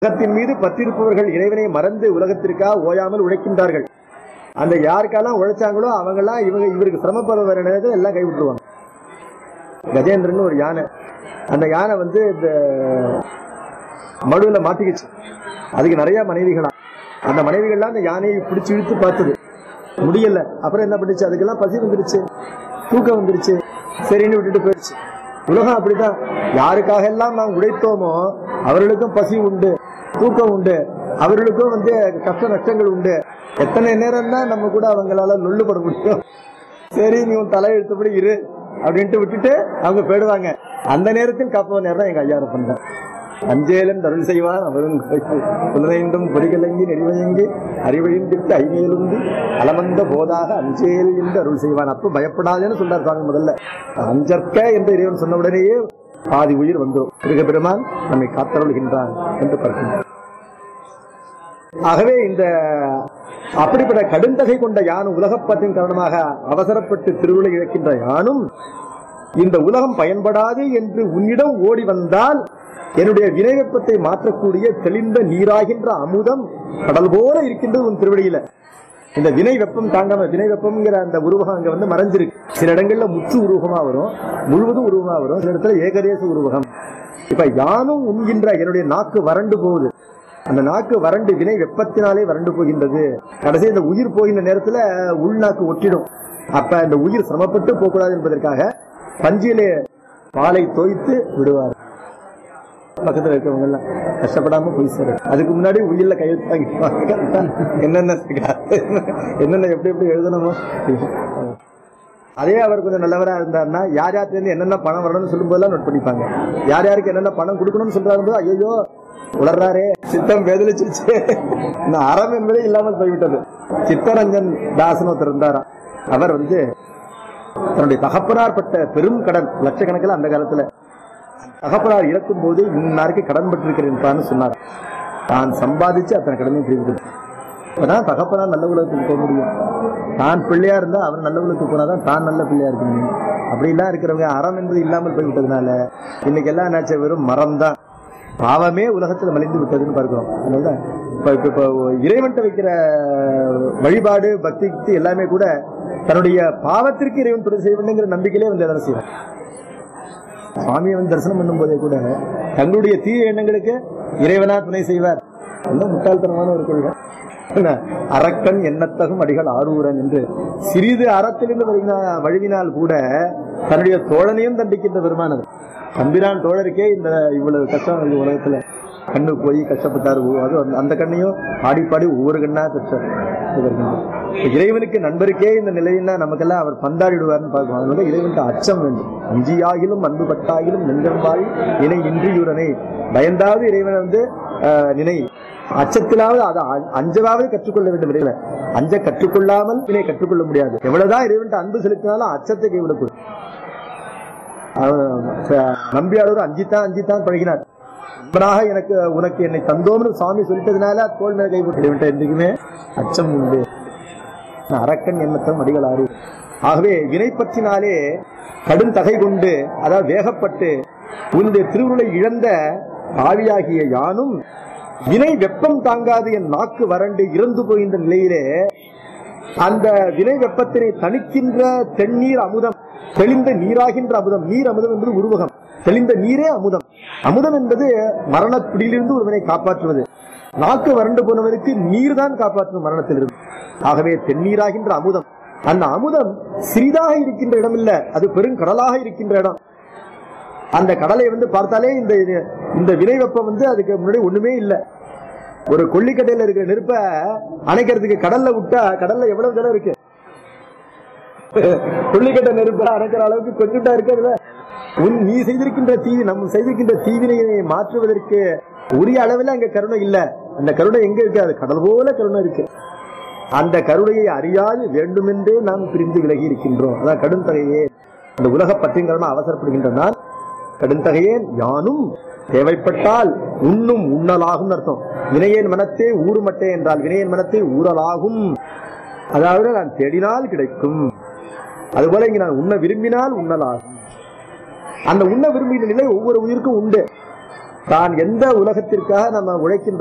உலகத்தின் மீது பற்றிருப்பவர்கள் இறைவனை மறந்து உலகத்திற்காக ஓயாமல் உழைக்கின்றார்கள் அந்த யாருக்கெல்லாம் உழைச்சாங்களோ அவங்கெல்லாம் இவங்க இவருக்கு சிரமப்பட வர நேரத்தில் எல்லாம் கைவிட்டுருவாங்க கஜேந்திரன் ஒரு யானை அந்த யானை வந்து இந்த மடுவில் மாட்டிக்கிச்சு அதுக்கு நிறைய மனைவிகளா அந்த மனைவிகள்லாம் அந்த யானையை பிடிச்சு இழுத்து பார்த்தது முடியல அப்புறம் என்ன பண்ணுச்சு அதுக்கெல்லாம் பசி வந்துருச்சு தூக்கம் வந்துருச்சு சரின்னு விட்டுட்டு போயிடுச்சு உலகம் அப்படிதான் யாருக்காக எல்லாம் நாம் உழைத்தோமோ அவர்களுக்கும் பசி உண்டு தூக்கம் உண்டு அவர்களுக்கும் வந்து கஷ்ட நஷ்டங்கள் உண்டு எத்தனை நேரம் தான் நம்ம கூட அவங்களால நொல்லுபட முடியும் சரி நீ உன் தலையெழுத்தபடி இரு அப்படின்ட்டு விட்டுட்டு அவங்க போயிடுவாங்க அந்த நேரத்தில் காப்பவன் நேரம் எங்க ஐயா பண்றேன் அஞ்சேலன் அருள் செய்வான் அவரும் புலனைந்தும் பொறிகலங்கி நெறிவயங்கி அறிவழிந்திட்டு ஐமேலுந்து அலமந்த போதாக அஞ்சேல் என்று அருள் செய்வான் அப்ப பயப்படாதேன்னு சொல்றார் சுவாமி முதல்ல அஞ்சற்க என்று இறைவன் சொன்ன உடனேயே பாதி உயிர் வந்துடும் மிருக பெருமான் நம்மை காத்தருள்கின்றான் என்று பார்க்கின்றார் ஆகவே இந்த அப்படிப்பட்ட கடுந்தகை கொண்ட யானும் உலகப்பற்றின் காரணமாக அவசரப்பட்டு திருவிழை இழக்கின்ற யானும் இந்த உலகம் பயன்படாது என்று உன்னிடம் ஓடி வந்தால் என்னுடைய வினை வெப்பத்தை மாற்றக்கூடிய தெளிந்த நீராகின்ற அமுதம் கடல் போல இருக்கின்றது உன் திருவடியில இந்த வினை வெப்பம் தாங்காம வினை வெப்பம்ங்கிற அந்த உருவகம் அங்க வந்து மறைஞ்சிருக்கு சில இடங்கள்ல முற்று உருவகமா வரும் முழுவதும் உருவமா வரும் சில இடத்துல ஏகதேச உருவகம் இப்ப யானும் உண்கின்ற என்னுடைய நாக்கு வறண்டு போகுது அந்த நாக்கு வறண்டு வினை வெப்பத்தினாலே வறண்டு போகின்றது கடைசி இந்த உயிர் போகின்ற நேரத்துல உள்நாக்கு ஒட்டிடும் அப்ப இந்த உயிர் சிரமப்பட்டு போகக்கூடாது என்பதற்காக பஞ்சிலே பாலை தோய்த்து விடுவார் பக்கத்துல இருக்கவங்க எல்லாம் கஷ்டப்படாம போய் சேர அதுக்கு முன்னாடி உயிர்ல கையெழுத்தாங்க என்னென்ன என்னென்ன எப்படி எப்படி எழுதணுமோ அதே அவர் கொஞ்சம் நல்லவரா இருந்தாருன்னா யார் யார்கிட்ட இருந்து என்னென்ன பணம் வரணும்னு சொல்லும் போதெல்லாம் நோட் பண்ணிப்பாங்க யார் யாருக்கு என்னென்ன பணம் கொடுக்கணும்னு சொல்றாரு ஐயோ உளர்றாரே சித்தம் வேதலிச்சிருச்சு இந்த அறம் என்பதே இல்லாமல் போய்விட்டது சித்தரஞ்சன் தாசன் ஒருத்தர் இருந்தாராம் அவர் வந்து தன்னுடைய தகப்பனார் பட்ட பெரும் கடன் லட்சக்கணக்கில் அந்த காலத்துல தகப்பனார் இறக்கும் போது இன்னாருக்கு கடன் பட்டிருக்கிறேன் சொன்னார் தான் சம்பாதிச்சு அத்தனை கடனையும் திருப்பி அப்பதான் தகப்பனார் நல்ல உலகத்துக்கு போக முடியும் தான் பிள்ளையா இருந்தா அவர் நல்ல உலகத்துக்கு போனாதான் தான் நல்ல பிள்ளையா இருக்க முடியும் அப்படிலாம் இருக்கிறவங்க அறம் என்பது இல்லாமல் போய்விட்டதுனால இன்னைக்கு எல்லாம் என்னாச்சு வெறும் மரம் தான் பாவமே உலகத்துல மலிந்து விட்டதுன்னு பார்க்கிறோம் அதனால இப்ப இப்ப இப்போ இறைவன்ட்ட வைக்கிற வழிபாடு பக்திக்கு எல்லாமே கூட தன்னுடைய பாவத்திற்கு இறைவன் துணை செய்ய வேண்டுங்கிற நம்பிக்கையிலே வந்து எதனை செய்வார் சுவாமியை வந்து தரிசனம் பண்ணும் போதே கூட தங்களுடைய தீய எண்ணங்களுக்கு இறைவனா துணை செய்வார் என்ன முட்டாள்தனமான ஒரு கொள்கை என்ன? அரக்கன் எண்ணத்தகும் அடிகள் ஆரூரன் என்று சிறிது அறத்திலிருந்து வழுவினா- வழுவினால் கூட தன்னுடைய தோழனையும் தண்டிக்கின்ற பெருமானது தம்பிரான் தோழருக்கே இந்த இவ்வளவு கஷ்டம் இந்த உலகத்துல கண்ணு போய் கஷ்டப்பட்டாரு ஓ- அது அந்த- அந்த கண்ணையும் பாடி பாடி ஒவ்வொரு கண்ணா கஷ்டம் இருக்கின்றது. இப்ப இறைவனுக்கு நண்பருக்கே இந்த நிலையினா நமக்கெல்லாம் அவர் பந்தாடிடுவார்னு பார்க்கணும் அதனால இறைவனுக்கு அச்சம் வேண்டும் அஞ்சியாகிலும் அன்பு பட்டாகிலும் நெஞ்சம்பாய் இணை இன்றியுடனே பயந்தாவது இறைவனை வந்து ஆஹ், நினை அச்சத்திலாவது அதை அ- அஞ்சவாவது கற்றுக்கொள்ள வேண்டும் இறைவன் அஞ்ச கற்றுக்கொள்ளாமல் வினை கற்றுக்கொள்ள முடியாது எவ்வளவுதான் இறைவன்ட்ட அன்பு செலுத்தினாலும் அச்சத்தை கைவிடக்கூடும் அவன் ச- நம்பியாளர் அஞ்சித்தான் அஞ்சித்தான் பழகினார் நண்பனாக எனக்கு உனக்கு என்னை தந்தோம்னு சுவாமி சொல்லிட்டதுனால தோல் மேல கைவிட்டு இறைவன்ட்ட என்றைக்குமே அச்சம் உண்டு அரக்கன் எண்ணத்தம் அடிகளாறு ஆகவே வினை பற்றினாலே கடும் தகை கொண்டு அதாவது வேகப்பட்டு உன்னுடைய திருவுருளை இழந்த ஆவியாகிய யானும் வினை வெப்பம் தாங்காது என் நாக்கு வறண்டு இறந்து போகின்ற நிலையிலே அந்த வினை வெப்பத்தினை தணிக்கின்ற தென்னீர் அமுதம் தெளிந்த நீராகின்ற அமுதம் நீர் அமுதம் என்பது உருவகம் தெளிந்த நீரே அமுதம் அமுதம் என்பது மரணப்பிடியிலிருந்து ஒருவனை காப்பாற்றுவது நாக்கு வறண்டு போனவனுக்கு நீர் தான் காப்பாற்றும் மரணத்திலிருந்து ஆகவே தென்னீராகின்ற அமுதம் அந்த அமுதம் சிறிதாக இருக்கின்ற இடம் இல்ல அது பெருங்கடலாக இருக்கின்ற இடம் அந்த கடலை வந்து பார்த்தாலே இந்த இந்த வினை வெப்பம் வந்து அதுக்கு முன்னாடி ஒண்ணுமே இல்ல ஒரு கொல்லிக்கட்டையில இருக்கிற நெருப்ப அணைக்கிறதுக்கு கடல்ல விட்டா கடல்ல எவ்வளவு ஜலம் இருக்கு கொல்லிக்கட்டை நெருப்ப அணைக்கிற அளவுக்கு கொஞ்சம் இருக்கிறதுல உன் நீ செய்திருக்கின்ற தீவி நம்ம செய்திருக்கின்ற தீவினையை மாற்றுவதற்கு உரிய அளவில் அங்க கருணை இல்ல அந்த கருணை எங்க இருக்கு அது கடல் போல கருணை இருக்கு அந்த கருணையை அறியாது வேண்டுமென்றே நாம் பிரிந்து விலகி இருக்கின்றோம் அதான் கடுந்தகையே அந்த உலக பற்றின் அவசரப்படுகின்றனால் கடுந்தகையேன் யானும் தேவைப்பட்டால் உண்ணும் உண்ணலாகும் அர்த்தம் வினையேன் மனத்தே ஊறுமட்டே என்றால் வினையேன் மனத்தே ஊறலாகும் அதாவது நான் தேடினால் கிடைக்கும் அதுபோல இங்க நான் உண்ண விரும்பினால் உண்ணலாகும் அந்த உண்ண விரும்பின நிலை ஒவ்வொரு உயிருக்கும் உண்டு தான் எந்த உலகத்திற்காக நம்ம உழைக்கின்ற